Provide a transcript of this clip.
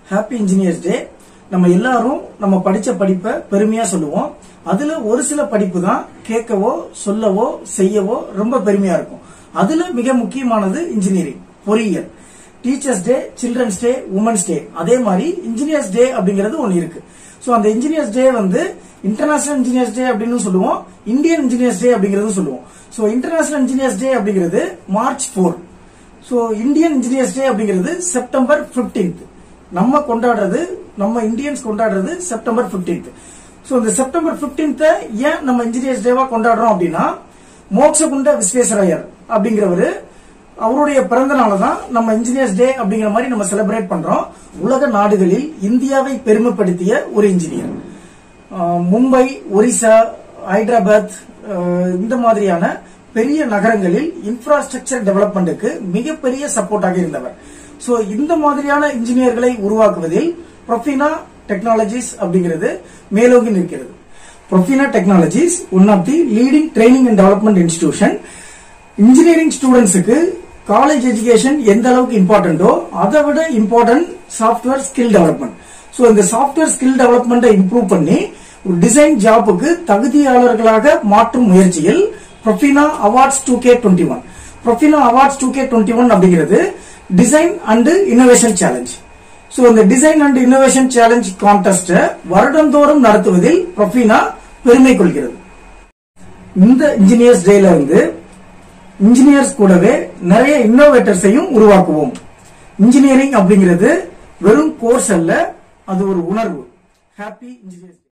happy engineers day நம்ம எல்லாரும் நம்ம படிச்ச படிப்பை பெருமையா சொல்லுவோம் அதுல ஒரு சில படிப்பு தான் கேட்கவோ சொல்லவோ செய்யவோ ரொம்ப பெருமையா இருக்கும் அதுல மிக முக்கியமானது இன்ஜினியரிங் பொறியியல் teachers day children's day women's day அதே மாதிரி இன்ஜினியர்ஸ் டே அப்படிங்கிறது ஒன்னு இருக்கு சோ அந்த இன்ஜினியர்ஸ் டே வந்து இன்டர்நேஷனல் இன்ஜினியர்ஸ் டே அப்படின்னு சொல்லுவோம் இந்தியன் இன்ஜினியர்ஸ் டே அப்படிங்கிறது சொல்லுவோம் சோ இன்டர்நேஷனல் இன்ஜினியர்ஸ் டே அப்படிங்கிறது March four so Indian engineers day அப்படிங்கிறது செப்டம்பர் 15th நம்ம கொண்டாடுறது நம்ம இந்தியன்ஸ் கொண்டாடுறது செப்டம்பர் 15th சோ இந்த செப்டம்பர் 15th ஏன் நம்ம இன்ஜினியர்ஸ் டேவா கொண்டாடுறோம் அப்படின்னா மோட்சகுண்ட விஸ்வேஸ்வரய்யர் அப்படிங்கிறவரு அவருடைய பிறந்த நாளை தான் நம்ம இன்ஜினியர்ஸ் டே அப்படிங்கிற மாதிரி நம்ம செலிப்ரேட் பண்றோம் உலக நாடுகளில் இந்தியாவை பெருமைப்படுத்திய ஒரு இன்ஜினியர் ஆஹ் மும்பை ஒரிசா ஹைதராபாத் ஆஹ் இந்த மாதிரியான பெரிய நகரங்களில் இன்ஃப்ராஸ்ட்ரக்சர் டெவலப்மெண்ட்டுக்கு மிகப்பெரிய சப்போர்ட்டாக இருந்தவர் சோ இந்த மாதிரியான இன்ஜினியர்களை உருவாக்குவதில் ப்ரொஃபினா டெக்னாலஜிஸ் அப்படிங்கிறது மேலோங்கி நிற்கிறது Profina technologies one of the leading training and development institution engineering ஸ்டூடெண்ட்ஸுக்கு காலேஜ் எஜுகேஷன் எந்த அளவுக்கு இம்பார்ட்டன்டோ அதை விட important software skill development so இந்த சாஃப்ட்வேர் ஸ்கில் டெவலப்மெண்ட்டை இம்ப்ரூவ் பண்ணி ஒரு டிசைன் ஜாபுக்கு தகுதியாளர்களாக மாற்றும் முயற்சியில் Profina awards two K twenty one Profina awards two K twenty one அப்படிங்கிறது design and innovation challenge so இந்த design and innovation challenge contest வருடந்தோறும் நடத்துவதில் ப்ரொஃபினா பெருமை கொள்கிறது இந்த இன்ஜினியர்ஸ் டேல இருந்து இன்ஜினியர்ஸ் கூடவே நிறைய இன்னோவேட்டர்ஸையும் உருவாக்குவோம் இன்ஜினியரிங் அப்படிங்கிறது வெறும் கோர்ஸ் அல்ல அது ஒரு உணர்வு ஹாப்பி இன்ஜினியர்ஸ்